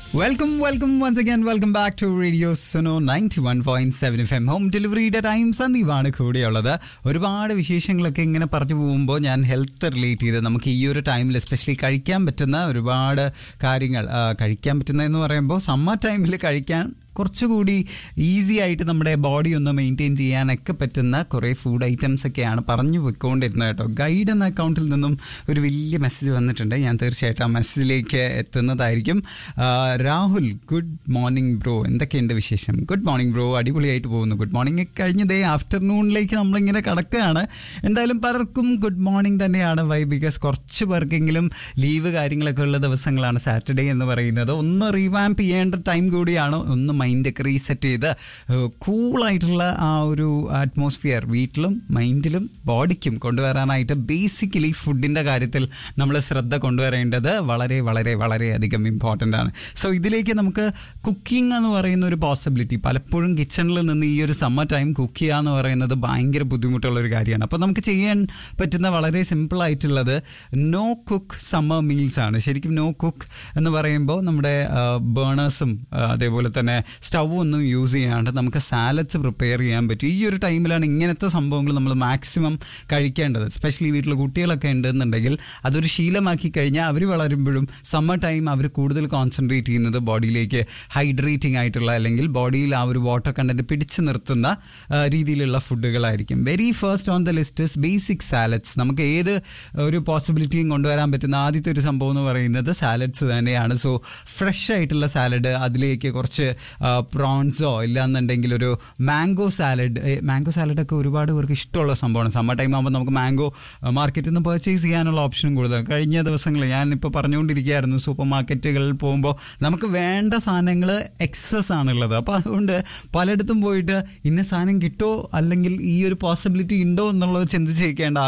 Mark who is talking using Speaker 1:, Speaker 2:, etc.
Speaker 1: welcome welcome once again welcome back to radio Suno ninety one point seven F M home ഡെലിവറിയുടെ time സന്ദീപാണ് കൂടെയുള്ളത് ഒരുപാട് വിശേഷങ്ങളൊക്കെ ഇങ്ങനെ പറഞ്ഞു പോകുമ്പോൾ ഞാൻ ഹെൽത്ത് റിലേറ്റ് ചെയ്ത് നമുക്ക് ഈ ഒരു ടൈമിൽ എസ്പെഷ്യലി കഴിക്കാൻ പറ്റുന്ന ഒരുപാട് കാര്യങ്ങൾ ആ, കഴിക്കാൻ പറ്റുന്ന എന്ന് പറയുമ്പോൾ സമ്മർ ടൈമിൽ കഴിക്കാൻ കുറച്ചുകൂടി ഈസി ആയിട്ട് നമ്മുടെ ബോഡി ഒന്ന് മെയിൻറ്റെയിൻ ചെയ്യാനൊക്കെ പറ്റുന്ന കുറേ ഫുഡ് ഐറ്റംസ് ഒക്കെയാണ് പറഞ്ഞു പോയിക്കൊണ്ടിരുന്നത് കേട്ടോ ഗൈഡ് എന്ന അക്കൗണ്ടിൽ നിന്നും ഒരു വലിയ മെസ്സേജ് വന്നിട്ടുണ്ട് ഞാൻ തീർച്ചയായിട്ടും ആ മെസ്സേജിലേക്ക് എത്തുന്നതായിരിക്കും ആ, രാഹുൽ ഗുഡ് മോർണിംഗ് ബ്രോ എന്തൊക്കെയുണ്ട് വിശേഷം ഗുഡ് മോർണിംഗ് ബ്രോ അടിപൊളിയായിട്ട് പോകുന്നു ഗുഡ് മോർണിംഗ് കഴിഞ്ഞ ദേ ആഫ്റ്റർനൂണിലേക്ക് നമ്മളിങ്ങനെ കിടക്കുകയാണ് എന്തായാലും പലർക്കും ഗുഡ് മോർണിംഗ് തന്നെയാണ് വൈ ബിക്കോസ് കുറച്ച് പേർക്കെങ്കിലും ലീവ് കാര്യങ്ങളൊക്കെ ഉള്ള ദിവസങ്ങളാണ് സാറ്റർഡേ എന്ന് പറയുന്നത് ഒന്ന് റീവാമ്പ് ചെയ്യേണ്ട ടൈം കൂടിയാണ് ഒന്ന് മൈൻഡൊക്കെ റീസെറ്റ് ചെയ്ത് കൂളായിട്ടുള്ള ആ ഒരു അറ്റ്മോസ്ഫിയർ വീട്ടിലും മൈൻഡിലും ബോഡിക്കും കൊണ്ടുവരാനായിട്ട് ബേസിക്കലി ഫുഡിൻ്റെ കാര്യത്തിൽ നമ്മൾ ശ്രദ്ധ കൊണ്ടുവരേണ്ടത് വളരെ വളരെ വളരെയധികം ഇമ്പോർട്ടൻ്റ് ആണ് സോ ഇതിലേക്ക് നമുക്ക് കുക്കിംഗ് എന്ന് പറയുന്ന ഒരു പോസിബിലിറ്റി പലപ്പോഴും കിച്ചണിൽ നിന്ന് ഈ ഒരു സമ്മർ ടൈം കുക്ക് ചെയ്യുക എന്ന് പറയുന്നത് ഭയങ്കര ബുദ്ധിമുട്ടുള്ള ഒരു കാര്യമാണ് അപ്പോൾ നമുക്ക് ചെയ്യാൻ പറ്റുന്ന വളരെ സിമ്പിൾ ആയിട്ടുള്ളത് നോ കുക്ക് സമ്മർ മീൽസ് ആണ് ശരിക്കും നോ കുക്ക് എന്ന് പറയുമ്പോൾ നമ്മുടെ ബേണേഴ്സും അതേപോലെ തന്നെ സ്റ്റൗ ഒന്നും യൂസ് ചെയ്യാണ്ട് നമുക്ക് സാലഡ്സ് പ്രിപ്പയർ ചെയ്യാൻ പറ്റും ഈ ഒരു ടൈമിലാണ് ഇങ്ങനത്തെ സംഭവങ്ങൾ നമ്മൾ മാക്സിമം കഴിക്കേണ്ടത് എസ്പെഷ്യലി വീട്ടിൽ കുട്ടികളൊക്കെ ഉണ്ടെന്നുണ്ടെങ്കിൽ അതൊരു ശീലമാക്കി കഴിഞ്ഞാൽ അവർ വളരുമ്പോഴും സമ്മർ ടൈം അവർ കൂടുതൽ കോൺസെൻട്രേറ്റ് ചെയ്യുന്നത് ബോഡിയിലേക്ക് ഹൈഡ്രേറ്റിംഗ് ആയിട്ടുള്ള അല്ലെങ്കിൽ ബോഡിയിൽ ആ ഒരു വാട്ടർ കണ്ടന്റ് പിടിച്ചു നിർത്തുന്ന ആ, രീതിയിലുള്ള ഫുഡുകളായിരിക്കും very first on the list is basic salads നമുക്ക് ഏത് ഒരു പോസിബിലിറ്റിയും കൊണ്ടുവരാൻ പറ്റുന്ന ആദ്യത്തെ ഒരു സംഭവം എന്ന് പറയുന്നത് സാലഡ്സ് തന്നെയാണ് സോ ഫ്രഷ് ആയിട്ടുള്ള സാലഡ് അതിലേക്ക് കുറച്ച് പ്രോൺസോ ഇല്ലാന്നുണ്ടെങ്കിൽ ഒരു മാംഗോ സാലഡ് മാംഗോ സാലഡൊക്കെ ഒരുപാട് പേർക്ക് ഇഷ്ടമുള്ള സംഭവമാണ് സമ്മർ ടൈം ആകുമ്പോൾ നമുക്ക് മാംഗോ മാർക്കറ്റിൽ നിന്ന് പർച്ചേസ് ചെയ്യാനുള്ള ഓപ്ഷനും കൂടുതൽ കഴിഞ്ഞ ദിവസങ്ങളിൽ ഞാനിപ്പോൾ പറഞ്ഞുകൊണ്ടിരിക്കുകയായിരുന്നു സൂപ്പർ മാർക്കറ്റുകളിൽ പോകുമ്പോൾ നമുക്ക് വേണ്ട സാധനങ്ങൾ എക്സസ് ആണുള്ളത് അപ്പോൾ അതുകൊണ്ട് പലയിടത്തും പോയിട്ട് ഇന്ന സാധനം കിട്ടുമോ അല്ലെങ്കിൽ ഈ ഒരു പോസിബിലിറ്റി ഉണ്ടോ എന്നുള്ളത് ചിന്തിച്ച് ചെയ്യേണ്ട